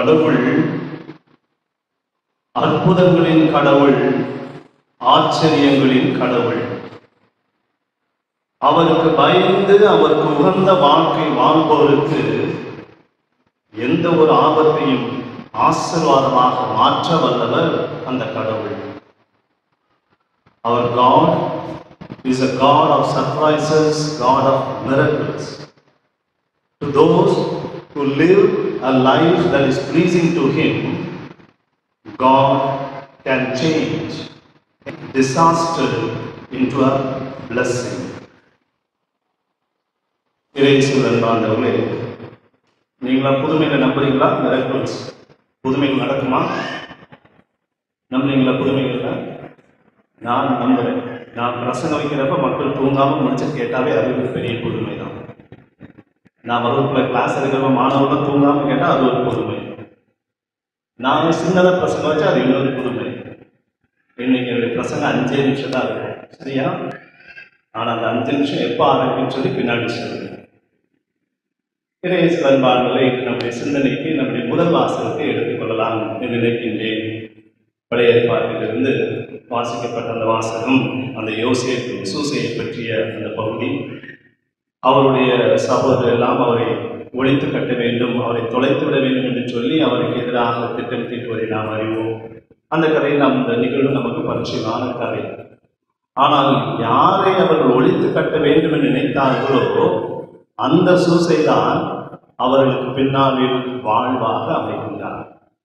கடவுள் அற்புதங்களின் கடவுள் ஆச்சரியங்களின் கடவுள் அவருக்கு பயந்து அவருக்கு உகந்த வாழ்க்கை வாழ்பவருக்கு எந்த ஒரு ஆபத்தையும் ஆசீர்வாதமாக மாற்ற வல்லவர் அந்த கடவுள் அவர் God is a God of surprises, God of miracles. To those who live a life that is pleasing to Him, God can change disaster into a blessing. இறைசூழல் அன்பார்ந்தவர்களே நீங்களா புதுமைகளை நம்புறீங்களா மிரக்கல்ஸ் புதுமைகள் நடக்குமா நம்புறீங்களா புதுமைகள்ல நான் நம்புறேன் நான் பிரசங்கம் வைக்கிறப்ப மக்கள் தூங்காம முடிச்சு கேட்டாவே அது ஒரு பெரிய புதுமை தான் நான் வகுப்புல கிளாஸ் எடுக்கிறப்ப மாணவர்கள் தூங்காம கேட்டா அது ஒரு புதுமை நான் சின்னதாக பிரசங்கம் வச்சா அது இன்னொரு புதுமை இன்னைக்கு என்னுடைய பிரசங்கம் அஞ்சே நிமிஷம் தான் இருக்கும் சரியா ஆனால் அந்த அஞ்சு நிமிஷம் எப்போ ஆரம்பிக்கும்னு சொல்லி பின்னாடி சொல்லுங்க இறையேசு அன்பார்களை நம்முடைய சிந்தனைக்கு நம்முடைய முதல் வாசகத்தை எடுத்துக்கொள்ளலாம் என்று நினைக்கின்றேன் பழைய ஏற்பாட்டிலிருந்து வாசிக்கப்பட்ட அந்த வாசகம் அந்த யோசேப்பு சூசையை பற்றிய அந்த பகுதி அவருடைய சகோதரர் எல்லாம் அவரை ஒழித்து கட்ட வேண்டும் அவரை தொலைத்து விட வேண்டும் என்று சொல்லி அவருக்கு எதிராக திட்டம் தீட்டுவதை நாம் அறிவோம் அந்த கதை நாம் இந்த நிகழ்வு நமக்கு பரிச்சயமான கதை ஆனால் யாரை அவர்கள் ஒழித்து கட்ட வேண்டும் என்று நினைத்தார்களோ அந்த சூசைதான் அவர்களுக்கு பின்னாளில் வாழ்வாக அமைகின்றார்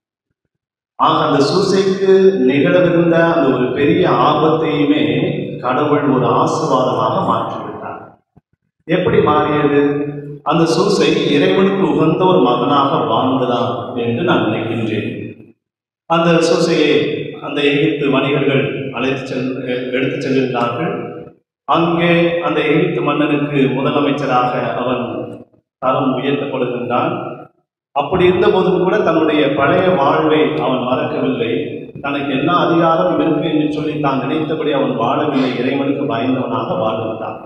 ஆக அந்த சூசைக்கு நிகழவிருந்த அந்த ஒரு பெரிய ஆபத்தையுமே கடவுள் ஒரு ஆசீர்வாதமாக மாற்றிவிட்டார் எப்படி மாறியது அந்த சூசை இறைவனுக்கு உகந்த ஒரு மகனாக வாழ்ந்ததா என்று நான் நினைக்கின்றேன் அந்த சூசையை அந்த எகிப்து வணிகர்கள் அழைத்து செல் எடுத்து செல்கின்றார்கள் அங்கே அந்த எகிப்து மன்னனுக்கு முதலமைச்சராக அவன் தரம் உயர்த்தப்படுகின்றான் அப்படி இருந்த போதும் கூட தன்னுடைய பழைய வாழ்வை அவன் மறக்கவில்லை தனக்கு என்ன அதிகாரம் இருக்கு என்று சொல்லி தான் நினைத்தபடி அவன் வாழவில்லை இறைவனுக்கு பயந்தவனாக வாழ்கின்றான்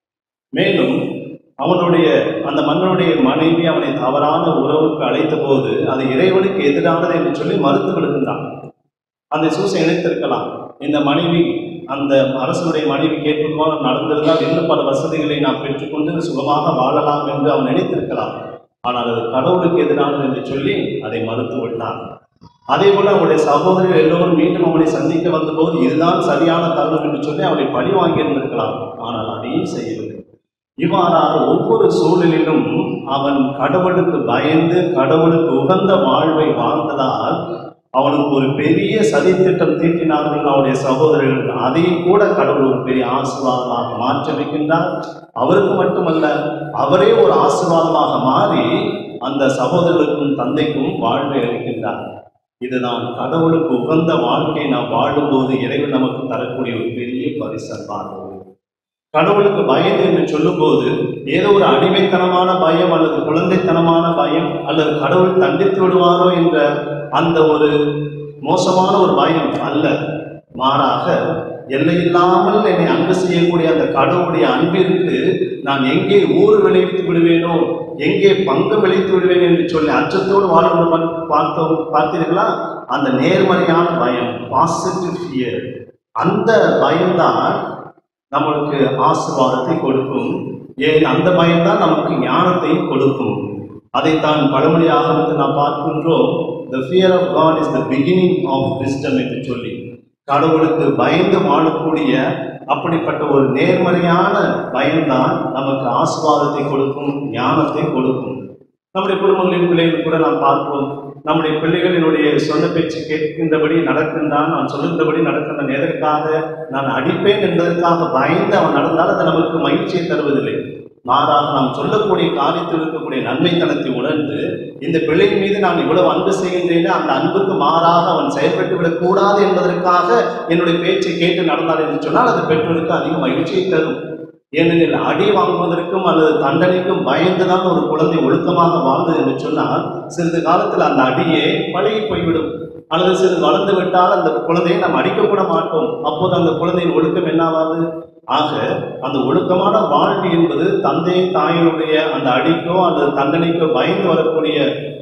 மேலும் அவனுடைய அந்த மன்னனுடைய மனைவி அவனை தவறான உறவுக்கு அழைத்த போது அது இறைவனுக்கு எதிரானது என்று சொல்லி மறுத்து விடுகின்றான் அந்த சூசை நினைத்திருக்கலாம் இந்த மனைவி அந்த அரசனுடைய மனைவி கேட்பதுமாக நடந்திருந்தால் இன்னும் பல வசதிகளை நாம் பெற்றுக்கொண்டு சுகமாக வாழலாம் என்று அவன் நினைத்திருக்கலாம் ஆனால் அது கடவுளுக்கு எதிரானது என்று சொல்லி அதை மறுத்து விட்டான் அதே போல அவனுடைய சகோதரர்கள் எல்லோரும் மீண்டும் அவனை சந்திக்க வந்தபோது இதுதான் சரியான தருணம் என்று சொல்லி அவனை பழி வாங்கியிருந்திருக்கலாம் ஆனால் அதையும் செய்யவில்லை இவ்வாறாக ஒவ்வொரு சூழலிலும் அவன் கடவுளுக்கு பயந்து கடவுளுக்கு உகந்த வாழ்வை வாழ்ந்ததால் அவனுக்கு ஒரு பெரிய சதித்திட்டம் தீட்டினார்கள் அவனுடைய சகோதரர்கள் அதையும் கூட கடவுள் ஒரு பெரிய ஆசீர்வாதமாக மாற்றி வைக்கின்றார் அவருக்கு மட்டுமல்ல அவரே ஒரு ஆசீர்வாதமாக மாறி அந்த சகோதரர்களுக்கும் தந்தைக்கும் வாழ்வை அளிக்கின்றார் இதுதான் கடவுளுக்கு உகந்த வாழ்க்கை நாம் வாழும்போது இறைவன் நமக்கு தரக்கூடிய ஒரு பெரிய பரிசன்பார்கள் கடவுளுக்கு பயந்து என்று சொல்லும்போது ஏதோ ஒரு அடிமைத்தனமான பயம் அல்லது குழந்தைத்தனமான பயம் அல்லது கடவுள் தண்டித்து விடுவாரோ என்ற அந்த ஒரு மோசமான ஒரு பயம் அல்ல மாறாக எல்லையில்லாமல் என்னை அன்பு செய்யக்கூடிய அந்த கடவுளுடைய அன்பிற்கு நான் எங்கே ஊறு விளைவித்து விடுவேனோ எங்கே பங்கு விளைத்து விடுவேன் என்று சொல்லி அச்சத்தோடு வாழ்கிற பார்த்தோம் பார்த்தீர்களா அந்த நேர்மறையான பயம் பாசிட்டிவ் ஃபியர் அந்த பயம்தான் நம்மளுக்கு ஆசீர்வாதத்தை கொடுக்கும் ஏன் அந்த பயம்தான் நமக்கு ஞானத்தையும் கொடுக்கும் அதைத்தான் பழமொழியாக வந்து நாம் பார்க்கின்றோம் the fear of God is the beginning of wisdom என்று சொல்லி கடவுளுக்கு பயந்து வாழக்கூடிய அப்படிப்பட்ட ஒரு நேர்மறையான பயம்தான் நமக்கு ஆசீர்வாதத்தை கொடுக்கும் ஞானத்தை கொடுக்கும் நம்முடைய குடும்பங்களின் பிள்ளைகள் கூட நாம் பார்ப்போம் நம்முடைய பிள்ளைகளினுடைய சொன்ன பேச்சு கேட்கின்றபடி நடக்கின்றான் நான் சொல்லுகின்றபடி நடக்கின்றான் எதற்காக நான் அடிப்பேன் என்பதற்காக பயந்து அவன் நடந்தால் அது நமக்கு மகிழ்ச்சியை தருவதில்லை மாறாக நாம் சொல்லக்கூடிய காரியத்தில் இருக்கக்கூடிய நன்மைத்தனத்தை உணர்ந்து இந்த பிள்ளை மீது நான் இவ்வளவு அன்பு செய்கின்றேனே அந்த அன்புக்கு மாறாக அவன் செயல்பட்டு விடக்கூடாது என்பதற்காக என்னுடைய பேச்சை கேட்டு நடந்தார் என்று சொன்னால் அது பெற்றோருக்கு அதிக மகிழ்ச்சியை தரும் ஏனெனில் அடி வாங்குவதற்கும் அல்லது தண்டனைக்கும் பயந்துதான் ஒரு குழந்தை ஒழுக்கமாக வாழ்ந்தது என்று சொன்னால் சிறிது காலத்தில் அந்த அடியே பழகி போய்விடும் அல்லது சிறிது வளர்ந்து விட்டால் அந்த குழந்தையை நாம் அடிக்கக்கூட மாட்டோம் அப்போது அந்த குழந்தையின் ஒழுக்கம் என்னாவாது ஆக அந்த ஒழுக்கமான வாழ்வு என்பது தந்தை தாயினுடைய அந்த அடிக்கோ அல்லது தண்டனைக்கோ பயந்து வரக்கூடிய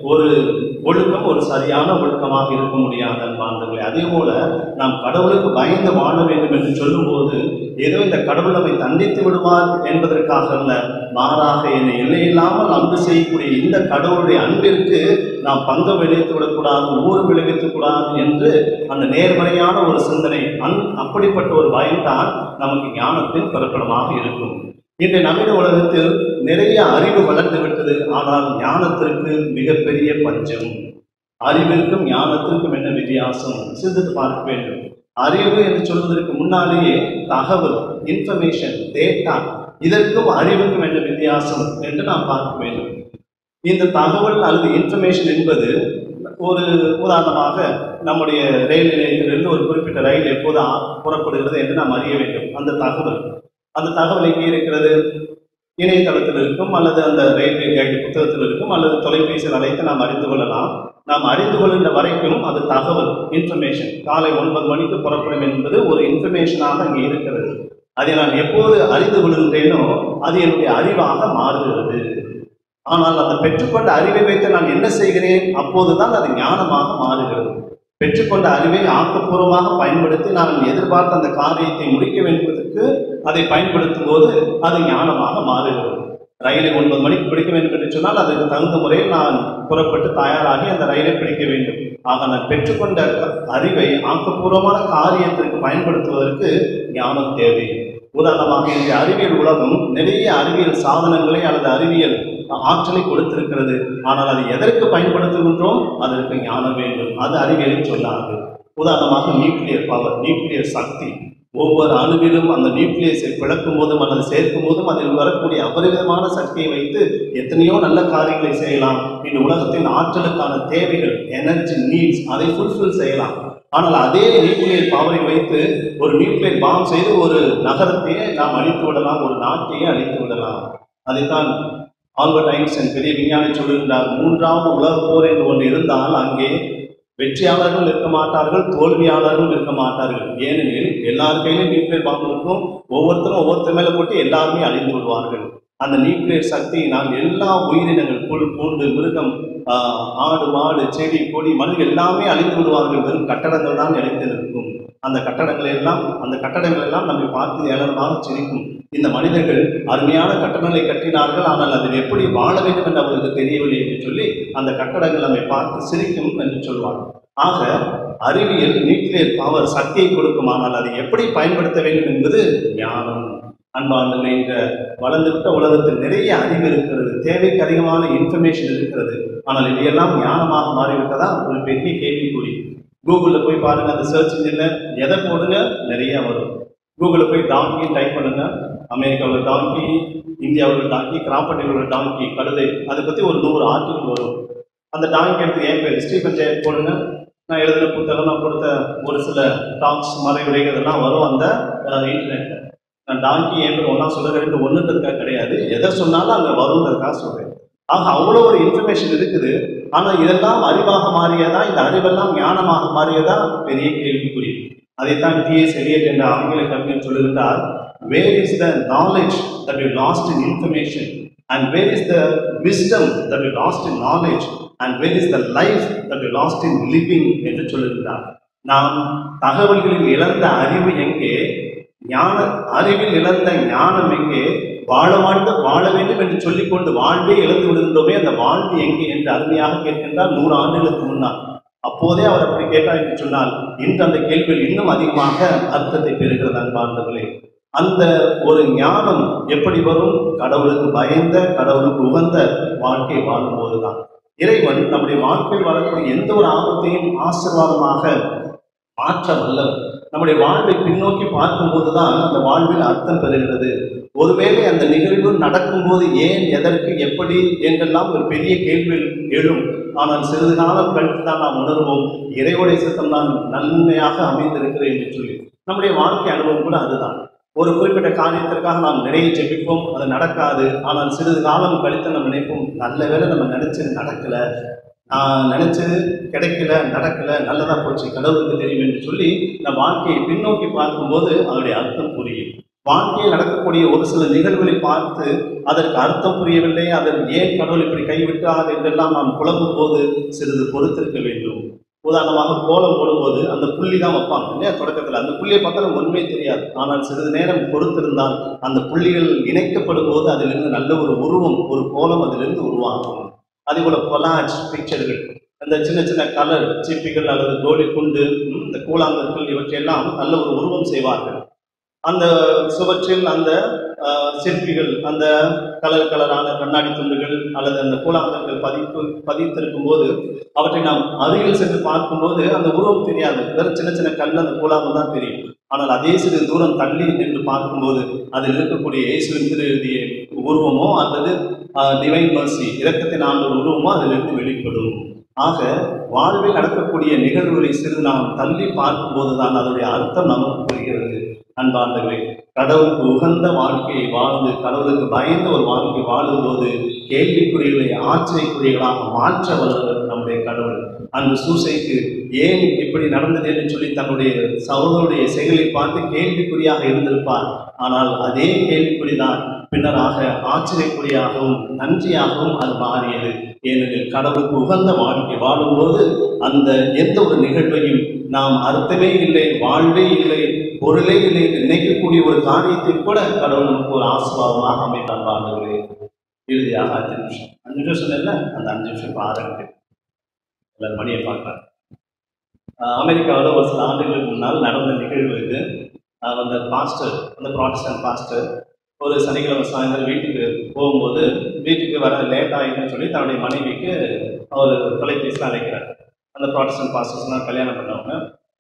ஒரு ஒழுக்கம் ஒரு சரியான ஒழுக்கமாக இருக்க முடியாத அன்பார்ந்தவர்களே அதே போல நாம் கடவுளுக்கு பயந்து வாழ வேண்டும் என்று சொல்லும்போது ஏதோ இந்த கடவுள் நம்மை தண்டித்து விடுவார் என்பதற்காக அல்ல மாறாக என்னை எல்லையில்லாமல் அன்பு செய்யக்கூடிய இந்த கடவுளுடைய அன்பிற்கு நாம் பங்கம் விளைவித்து விடக்கூடாது ஊர் விளைவித்து கூடாது என்று அந்த நேர்மறையான ஒரு சிந்தனை அந் அப்படிப்பட்ட ஒரு பயம்தான் நமக்கு ஞானத்தின் பிறப்பிடமாக இருக்கும் இன்றைய நவீன உலகத்தில் நிறைய அறிவு வளர்ந்து விட்டது ஆனால் ஞானத்திற்கு மிகப்பெரிய பஞ்சம் அறிவிற்கும் ஞானத்திற்கும் என்ன வித்தியாசம் சிந்தித்து பார்க்க வேண்டும் அறிவு என்று சொல்வதற்கு முன்னாலேயே தகவல் இன்ஃபர்மேஷன் டேட்டா இதற்கும் அறிவுக்கும் என்ன வித்தியாசம் என்று நாம் பார்க்க வேண்டும் இந்த தகவல் அல்லது இன்ஃபர்மேஷன் என்பது ஒரு உதாரணமாக நம்முடைய ரயில் நிலையத்திலிருந்து ஒரு குறிப்பிட்ட ரயில் எப்போது ஆ- புறப்படுகிறது என்று நாம் அறிய வேண்டும் அந்த தகவல் அந்த தகவல் எங்கே இருக்கிறது இணையதளத்தில் இருக்கும் அல்லது அந்த ரயில்வே கைடு புத்தகத்தில் இருக்கும் அல்லது தொலைபேசியில் அழைத்து நாம் அறிந்து கொள்ளலாம் நாம் அறிந்து கொள்கின்ற வரைக்கும் அது தகவல் இன்ஃபர்மேஷன் காலை ஒன்பது மணிக்கு புறப்படும் என்பது ஒரு இன்ஃபர்மேஷனாக அங்கே இருக்கிறது அதை நான் எப்போது அறிந்து கொள்கின்றேனோ அது என்னுடைய அறிவாக மாறுகிறது ஆனால் அந்த பெற்றுக்கொண்ட அறிவை வைத்து நான் என்ன செய்கிறேன் அப்போதுதான் அது ஞானமாக மாறுகிறது பெற்றுக்கொண்ட அறிவை ஆக்கப்பூர்வமாக பயன்படுத்தி நான் எதிர்பார்த்த அந்த காரியத்தை முடிக்க வேண்டுவதற்கு அதை பயன்படுத்தும் போது அது ஞானமாக மாறுகிறது ரயிலை ஒன்பது மணிக்கு பிடிக்க வேண்டும் என்று சொன்னால் அதற்கு தகுந்த முறையில் நான் புறப்பட்டு தயாராகி அந்த ரயிலை பிடிக்க வேண்டும் ஆக நான் பெற்றுக்கொண்ட அறிவை ஆக்கப்பூர்வமான காரியத்திற்கு பயன்படுத்துவதற்கு ஞானம் தேவை உதாரணமாக இந்த அறிவியல் உலகம் நிறைய அறிவியல் சாதனங்களை அல்லது அறிவியல் ஆற்றலை கொடுத்திருக்கிறது ஆனால் அதை எதற்கு பயன்படுத்துகின்றோம் அதற்கு ஞானம் வேண்டும் அது அறிவியலில் சொல்லாது உதாரணமாக நியூக்ளியர் பவர் நியூக்ளியர் சக்தி ஒவ்வொரு அணுவிலும் அந்த நியூக்ளியஸை பிளக்கும் போதும் அல்லது சேர்க்கும் போதும் அதில் வரக்கூடிய அபரிவிதமான சக்தியை வைத்து எத்தனையோ நல்ல காரியங்களை செய்யலாம் இந்த உலகத்தின் ஆற்றலுக்கான தேவைகள் எனர்ஜி நீட்ஸ் அதை ஃபுல்ஃபில் செய்யலாம் ஆனால் அதே நியூக்ளியர் பவரை வைத்து ஒரு நியூக்ளியர் பாம் செய்து ஒரு நகரத்தையே நாம் அழித்து விடலாம் ஒரு நாட்டையே அழித்து விடலாம் அதைத்தான் ஆல்பர்ட் ஐன்ஸ்டைன் பெரிய விஞ்ஞானி சொல்லுகின்றார் மூன்றாவது உலகப் போர் என்று ஒன்று இருந்தால் அங்கே வெற்றியாளர்கள் இருக்க மாட்டார்கள் தோல்வியாளர்கள் இருக்க மாட்டார்கள் ஏனெனில் எல்லார் கையிலும் நியூக்ளியர் பாம்பு இருக்கும் ஒவ்வொருத்தரும் ஒவ்வொருத்தர் மேல போட்டு எல்லாருமே அழிந்து விடுவார்கள் அந்த நியூக்ளியர் சக்தியினால் எல்லா உயிரினங்கள் புல் பூண்டு மிருகம் ஆஹ், ஆடு மாடு செடி கொடி மண் எல்லாமே அழிந்து விடுவார்கள் வெறும் கட்டடங்கள் தான் நிலைத்து நிற்கும் அந்த கட்டடங்கள் எல்லாம் அந்த கட்டடங்கள் எல்லாம் நம்மை பார்த்து ஏளனமாக சிரிக்கும் இந்த மனிதர்கள் அருமையான கட்டடங்களை கட்டினார்கள் ஆனால் அதில் எப்படி வாழ வேண்டும் என்று அவர்களுக்கு தெரியவில்லை என்று சொல்லி அந்த கட்டடங்கள் நம்மை பார்த்து சிரிக்கும் என்று சொல்வார் ஆக அறிவியல் நியூக்ளியர் பவர் சக்தியை கொடுக்கும் ஆனால் அதை எப்படி பயன்படுத்த வேண்டும் என்பது ஞானம் அன்பார்ந்தவர்களே இந்த வளர்ந்துவிட்ட உலகத்தில் நிறைய அறிவு இருக்கிறது தேவைக்கு அதிகமான இன்ஃபர்மேஷன் இருக்கிறது ஆனால் இவையெல்லாம் ஞானமாக மாறிவிட்டதா ஒரு பெரிய கேள்விக்குறி கூகுளில் போய் பாருங்க அந்த சர்ச் இன்ஜின்ல எதை போடுங்க நிறைய வரும் கூகுளில் போய் டாங்கி டைப் பண்ணுங்க அமெரிக்காவில் டாங்கி இந்தியாவில் டாங்கி கிராப்பட்டியில் டாங்கி கழுதை அதை பற்றி ஒரு நூறு ஆர்டிகல் வரும் அந்த டாங்கி எடுத்து என் பேர் ஸ்டீஃபன் ஜெயன் போடுங்க நான் எழுதின புத்தகம் நான் கொடுத்த ஒரு சில டாக்ஸ் மறைவுரைகள் இதெல்லாம் வரும் அந்த இன்டர்நெட்டில் நான் டாங்கி என் பேர் ஒன்றா சொல்ல ரெண்டு ஒன்றுன்றதுக்காக கிடையாது எதை சொன்னாலும் அங்கே வரும்ன்றதுக்காக சொல்கிறேன் ஆக அவ்வளோ ஒரு இன்ஃபர்மேஷன் இருக்குது ஆனால் இதெல்லாம் அறிவாக மாறியதா இந்த அறிவெல்லாம் ஞானமாக மாறியதா பெரிய கேள்விக்குறி அதைத்தான் டிஎஸ் எலியட் என்ற ஆங்கில கவிஞர் சொல்லுகின்றார் where is the knowledge that you lost in information and where is the wisdom that you lost in knowledge and where is the life that you lost in living என்று சொல்லுகின்றார் நாம் தகவல்களில் இழந்த அறிவு எங்கே ஞான அறிவில் இழந்த ஞானம் எங்கே வாழ வாழ்ந்து வாழ வேண்டும் என்று சொல்லிக்கொண்டு வாழ்வே இழந்து விடுகின்றோமே அந்த வாழ்வு எங்கே என்று அருமையாக கேட்கின்றார் நூறு ஆண்டுகளுக்கு முன்னால் அப்போதே அவர் அப்படி கேட்டார் என்று சொன்னால் இன்று அந்த கேள்வியில் இன்னும் அதிகமாக அர்த்தத்தை பெறுகிறது அன்பார்ந்தவர்களே அந்த ஒரு ஞானம் எப்படி வரும் கடவுளுக்கு பயந்த கடவுளுக்கு உகந்த வாழ்க்கை வாழும் போதுதான் இறைவன் நம்முடைய வாழ்க்கையில் வரக்கூடிய எந்த ஒரு ஆபத்தையும் ஆசீர்வாதமாக மாற்ற வல்லவர் நம்முடைய வாழ்வை பின்னோக்கி பார்க்கும்போது தான் அந்த வாழ்வில் அர்த்தம் பெறுகிறது ஒருவேளை அந்த நிகழ்வு நடக்கும்போது ஏன் எதற்கு எப்படி என்றெல்லாம் ஒரு பெரிய கேள்வி எழும் ஆனால் சிறிது காலம் கழித்து தான் நாம் உணர்வோம் இறைவனுடைய சித்தம் தான் நன்மையாக அமைந்திருக்கிறது என்று சொல்லி நம்முடைய வாழ்க்கை அனுபவம் கூட அதுதான் ஒரு குறிப்பிட்ட காரியத்திற்காக நாம் நிறைய ஜெபிப்போம் அது நடக்காது ஆனால் சிறிது காலம் கழித்து நம்ம நினைப்போம் நல்ல வேளை நம்ம நினைச்சது நடக்கல நான் நினைச்சது கிடைக்கல நடக்கல நல்லதா போச்சு கடவுளுக்கு தெரியும் என்று சொல்லி நம் வாழ்க்கையை பின்னோக்கி பார்க்கும்போது அதனுடைய அர்த்தம் புரியும் வாழ்க்கையில் நடக்கக்கூடிய ஒரு சில நிகழ்வுகளை பார்த்து அதற்கு அர்த்தம் புரியவில்லை அதற்கு ஏன் கடவுள் இப்படி கைவிட்டார் என்றெல்லாம் நாம் குழம்பும் போது சிறிது பொறுத்திருக்க வேண்டும் உதாரணமாக கோலம் போடும்போது அந்த புள்ளி தான் வைப்பாங்க இல்லையா தொடக்கத்தில் அந்த புள்ளியை பார்த்தா நமக்கு ஒன்றுமே தெரியாது ஆனால் சிறிது நேரம் பொறுத்திருந்தால் அந்த புள்ளிகள் இணைக்கப்படும் போது அதிலிருந்து நல்ல ஒரு உருவம் ஒரு கோலம் அதிலிருந்து உருவாகும் அதே போல கொலாஜ் பிக்சர்கள் அந்த சின்ன சின்ன கலர் சிப்பிகள் அல்லது கோலி குண்டு ம், இந்த கூழாங்கற்கள் இவற்றையெல்லாம் நல்ல ஒரு உருவம் செய்வார்கள் அந்த சுவற்றில் அந்த ஆஹ், சிற்பிகள் அந்த கலர் கலரான கண்ணாடி துண்டுகள் அல்லது அந்த கூழாங்கற்கள் பதிப்பு பதித்திருக்கும் போது அவற்றை நாம் அருகில் சென்று பார்க்கும்போது அந்த உருவம் தெரியாது வெறும் சின்ன சின்ன கல் அந்த கூழாங்கம் தான் தெரியும் ஆனால் அதே சிறு தூரம் தள்ளி நின்று பார்க்கும்போது அதில் இருக்கக்கூடிய இயேசுவின் திரு எழுதிய உருவமோ அல்லது டிவைன் மர்சி இரக்கத்தின் ஆண்டு உருவமோ அதிலிருந்து வெளிப்படும் ஆக வாழ்வில் நடக்கக்கூடிய நிகழ்வுகளை சிறிது நாம் தள்ளி பார்க்கும்போது தான் அதனுடைய அர்த்தம் நமக்கு புரிகிறது அன்பார்ந்தவர்களே கடவுளுக்கு உகந்த வாழ்க்கையை வாழ்ந்து கடவுளுக்கு பயந்த ஒரு வாழ்க்கை வாழும்போது கேள்விக்குறிகளை ஆச்சரியக்குறிகளாக மாற்ற வல்லவர் நம்முடைய கடவுள் அன்று சூசைக்கு ஏன் இப்படி நடந்தது என்று சொல்லி தன்னுடைய சகோதரருடைய செயலை பார்த்து கேள்விக்குறியாக இருந்திருப்பார் ஆனால் அதே கேள்விக்குறிதான் பின்னராக ஆச்சரியக்குறியாகவும் நன்றியாகவும் அது மாறியது ஏனெனில் கடவுளுக்கு உகந்த வாழ்க்கை வாழும்போது அந்த எந்த ஒரு நிகழ்வையும் நாம் அர்த்தமே இல்லை வாழ்வே இல்லை பொருளே இல்லை என்று நினைக்கக்கூடிய ஒரு காரியத்தை கூட கடவுள் நமக்கு ஒரு ஆசீர்வாதமாக அமைத்தார் வாழ்ந்தவர்களே இறுதியாக அஞ்சு நிமிஷம் அஞ்சு நிமிஷம் சொன்னேன்ல அந்த அஞ்சு நிமிஷம் பாருங்க எல்லாரும் மணியை பார்க்கலாம் அமெரிக்காவில் ஒரு சில ஆண்டுகளுக்கு முன்னால் நடந்த நிகழ்வு இது அஹ் அந்த பாஸ்டர் அந்த ப்ராட்டஸ்டன்ட் பாஸ்டர் ஒரு சனிக்கிழமை சாயந்தரம் வீட்டுக்கு போகும்போது வீட்டுக்கு வர லேட் ஆகிடுன்னு சொல்லி தன்னுடைய மனைவிக்கு அவர் தொலைபேசியில் அழைக்கிறார் அந்த ப்ராட்டஸ்டன்ட் பாஸ்டர்ஸ்லாம் கல்யாணம் பண்ணவங்க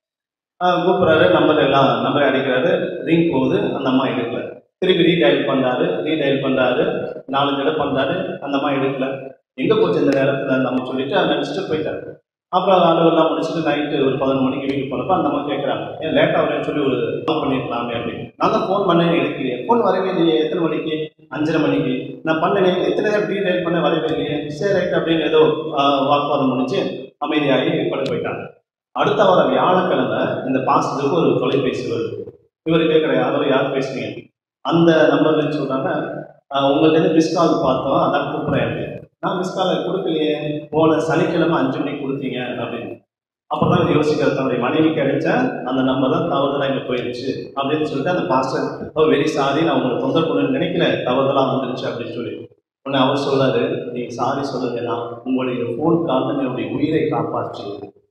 ஆஹ் கூப்பிட்றாரு நம்பர் எல்லாம் நம்பர் அடிக்கிறாரு ரிங் போகுது அந்த அம்மா எடுக்கல திருப்பி ரீடைல் பண்ணுறாரு ரீடைல் பண்ணுறாரு நாலஞ்சு தடவை பண்ணுறாரு அந்த அம்மா எடுக்கல எங்கே போச்சு இந்த நேரத்தில் நம்ம சொல்லிட்டு அதை நினச்சிட்டு போயிட்டாரு அப்புறம் அலுவலாம் முடிச்சுட்டு நைட்டு ஒரு பதினொரு மணிக்கு வீட்டுக்கு போனப்போ அந்த அம்மா கேட்குறாங்க ஏன் லேட்டாக வரேன்னு சொல்லி ஒரு கால் பண்ணியிருக்கலாமே அப்படின்னு நான் தான் ஃபோன் பண்ணேன் எடுக்கலையே ஃபோன் வரவே இல்லையே எத்தனை மணிக்கு அஞ்சரை மணிக்கு நான் பண்ணனே எத்தனை நேரம் ரீடைல் பண்ண வரவே இல்லையே சரி ரைட் அப்படின்னு ஏதோ ஆஹ், வாக்குவாதம் முடிஞ்சு அமைதியாகி படு போயிட்டாங்க அடுத்த வாரம் வியாழக்கிழமை இந்த பாஸ்டருக்கு ஒரு தொலைபேசி வருது இவர் கேட்குற யாரோ யார் பேசுறீங்க அந்த நம்பர்லன்னு சொல்றாங்க "ஆஹ், உங்கள்ட்ட இருந்து மிஸ் கால் பார்த்தோம் அதான் கூப்பிட்றேன் அப்படின்னு. நான் மிஸ் கால் கொடுக்கலையே போன சனிக்கிழமை அஞ்சு மணிக்கு கொடுத்தீங்க அப்படின்னு அப்பதான் இவர் யோசிக்கிறார் தன்னுடைய மனைவிக்கு அடிச்ச அந்த நம்பர் தான் தவறுதலா இங்க போயிடுச்சு அப்படின்னு சொல்லிட்டு அந்த பாஸ்டர் ஓ வெரி சாரி நான் உங்களை தொந்தரவு பண்ணணும்னு நினைக்கல தவறுதலா வந்துருச்சு அப்படின்னு சொல்லி உடனே அவர் சொல்றாரு நீங்க சாரி சொல்லுங்கன்னா உங்களுடைய ஃபோன் கால் தான் என்னுடைய உயிரை காப்பாற்று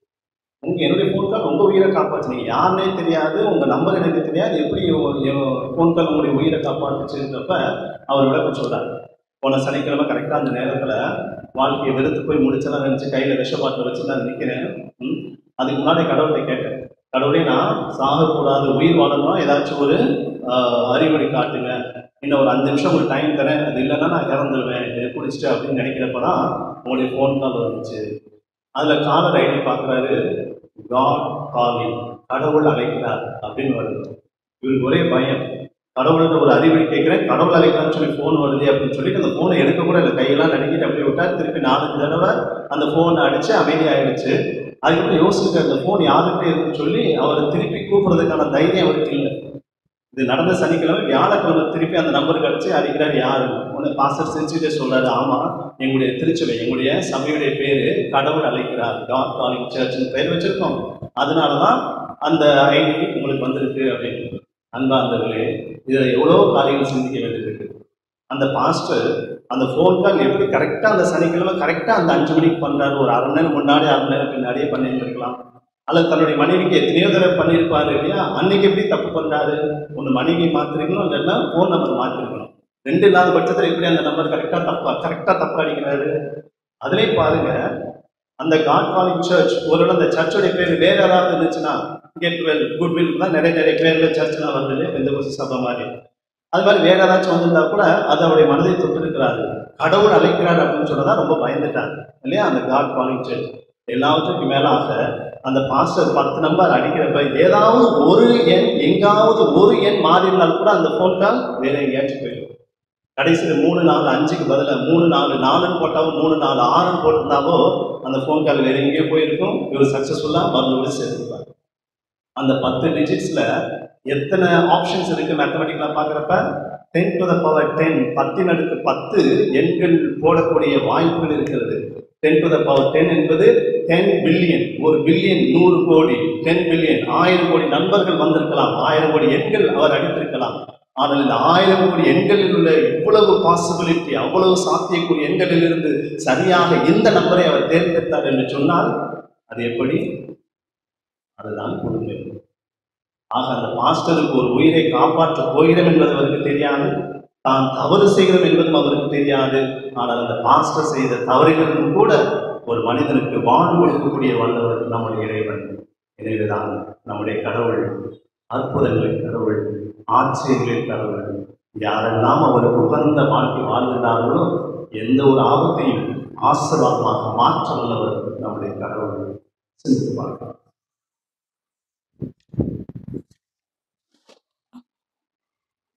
உங்க என்னுடைய ஃபோன் கால் உங்க உயிரை காப்பாற்றுனீங்க யாருனே தெரியாது உங்க நம்பர் எனக்கு தெரியாது எப்படி ஃபோன் கால் உங்களுடைய உயிரை காப்பாற்றுச்சுன்றப்ப அவர் விளக்கம் சொல்றாரு போன சனிக்கிழமை கரெக்டாக அந்த நேரத்தில் வாழ்க்கையை வெறுத்து போய் முடிச்சலாம் நினச்சி கையில் விஷப்பாட்டில் வச்சு நான் நிற்கிறேன் ம். அதுக்கு முன்னாடி கடவுள்கிட்ட கேட்டேன் கடவுளே நான் சாகக்கூடாது உயிர் வாழணும் ஏதாச்சும் ஒரு ஆஹ், அறிகுறி காட்டுங்க இன்னும் ஒரு அஞ்சு நிமிஷம் உங்களுக்கு டைம் தரேன் அது இல்லைன்னா நான் இறந்துருவேன் இதை குடிச்சிட்டு அப்படின்னு நினைக்கிறப்ப தான் உங்களுடைய ஃபோன் கால் வந்துச்சு அதில் காலர் ஐடி பார்க்குறாரு காட் காலிங் கடவுள் அழைக்கிறார் அப்படின்னு வருது இவருக்கு ஒரே பயம் கடவுள்கிட்ட ஒரு அறிவுரை கேட்குறேன் கடவுள் அழைக்கிறான்னு சொல்லி ஃபோன் வருது அப்படின்னு சொல்லிட்டு அந்த ஃபோனை எடுக்க கூட இல்லை கையெல்லாம் நடுக்கிட்டு அப்படியே விட்டார் திருப்பி நாலஞ்சு தடவை அந்த ஃபோனை அடிச்சு அமைதியாயிடுச்சு அதுக்கப்புறம் யோசிச்சு அந்த ஃபோன் யாருக்கிட்ட இருக்குன்னு சொல்லி அவரை திருப்பி கூப்பிடுறதுக்கான தைரியம் அவருக்கு இல்லை இது நடந்த சனிக்கிழமை வியாழக்கிழமை திருப்பி அந்த நம்பருக்கு அடிச்சு அடிக்கிறார் யாரு உடனே பாஸ்டர் செஞ்சுட்டே சொல்றாரு ஆமா எங்களுடைய திருச்சபை எங்களுடைய சபையுடைய பேரு கடவுள் அழைக்கிறார் காட் காலிங் சர்ச்னு பேர் வச்சிருக்கோம் அதனாலதான் அந்த ஐடி உங்களுக்கு வந்திருக்கு அப்படின்னு அன்பார்ந்தவர்களே இதில் எவ்வளோ காரியங்கள் சிந்திக்க வேண்டியது இருக்கு அந்த பாஸ்டர் அந்த ஃபோன் கால் எப்படி கரெக்டாக அந்த சனிக்கிழமை கரெக்டாக அந்த அஞ்சு மணிக்கு பண்ணுறாரு ஒரு அரை மணி நேரம் முன்னாடி அரை மணி நேரம் பின்னாடியே பண்ணியிருந்திருக்கலாம் அல்லது தன்னுடைய மனைவிக்கு எத்தனையோ தடவை பண்ணியிருப்பாரு இல்லையா அன்னைக்கு எப்படி தப்பு பண்றாரு ஒன்று மனைவி மாத்திருக்கணும் இல்லைன்னா ஃபோன் நம்பர் மாத்திருக்கணும் ரெண்டு இல்லாத பட்சத்தில் எப்படி அந்த நம்பர் கரெக்டாக தப்பா கரெக்டாக தப்பா அடிக்கிறாரு அதுலேயும் பாருங்க அந்த காட் காலிங் சர்ச் ஒருவேளை அந்த சர்ச்சோடைய பேர் வேற ஏதாவது இருந்துச்சுன்னா கெட் வெல் குட் வில் தான் நிறைய நிறைய பேர்ல சர்ச்லாம் வருது எந்த ஒரு சபை மாதிரி அது மாதிரி வேற ஏதாச்சும் வந்திருந்தா கூட அது அவருடைய மனதை தொட்டிருக்கிறாரு கடவுள் அழைக்கிறார் அப்படின்னு சொன்னதா ரொம்ப பயந்துட்டாங்க இல்லையா அந்த காட் காலிங் சர்ச் எல்லாவற்றுக்கும் மேலாக அந்த பாஸ்டர் பத்து நம்பர் அடிக்கிறப்ப ஏதாவது ஒரு எண் எங்காவது ஒரு எண் மாறி இருந்தால் கூட அந்த ஃபோன் கால் வேற எங்கேயாச்சும் போயிடும் கடைசியில் மூணு நாலு அஞ்சுக்கு பதிலாக மூணு நாலு நாலுன்னு போட்டாவோ மூணு நாலு ஆறுன்னு போட்டிருந்தாவோ அந்த ஃபோன் கால் வேற எங்கேயோ போயிருக்கும் இவர் சக்ஸஸ்ஃபுல்லாக மருந்து சேர்த்துருப்பார் அந்த பத்து டிஜிட்ஸ்ல எத்தனை ஆப்ஷன்ஸ் இருக்கு மேத்தமெட்டிக்கலா பார்க்குறப்ப ten to the power ten பத்தின் அடுக்கு பத்து எண்கள் போடக்கூடிய வாய்ப்புகள் இருக்கிறது ten to the power ten என்பது டென் பில்லியன் ஒரு பில்லியன் நூறு கோடி டென் பில்லியன் ஆயிரம் கோடி நண்பர்கள் வந்திருக்கலாம் ஆயிரம் கோடி எண்கள் அவர் அடித்திருக்கலாம் ஆனால் இந்த ஆயிரம் கோடி எண்களில் உள்ள இவ்வளவு பாசிபிலிட்டி அவ்வளவு சாத்தியக்கூடிய எண்களிலிருந்து சரியாக இந்த நம்பரை அவர் தேர்ந்தெடுத்தார் என்று சொன்னால் அது எப்படி அதுதான் பொறுமை ஆக அந்த பாஸ்டருக்கு ஒரு உயிரை காப்பாற்ற போகிறோம் என்பது அவருக்கு தெரியாது தான் தவறு செய்கிறோம் என்பதும் அவருக்கு தெரியாது ஆனால் அந்த பாஸ்டர் செய்த தவறுகளிலும் கூட ஒரு மனிதனுக்கு வாழ்வு கொடுக்கக்கூடிய வல்லவர் நம்முடைய இறைவன் எனவேதான் நம்முடைய கடவுள் அற்புதங்களின் கடவுள் ஆச்சரியங்களின் கடவுள் யாரெல்லாம் அவருக்கு உகந்த வாழ்க்கை வாழ்கிறார்களோ எந்த ஒரு ஆபத்தையும் ஆசீர்வாதமாக மாற்ற வல்லவர் நம்முடைய கடவுள் சிந்தித்து பார்க்கலாம்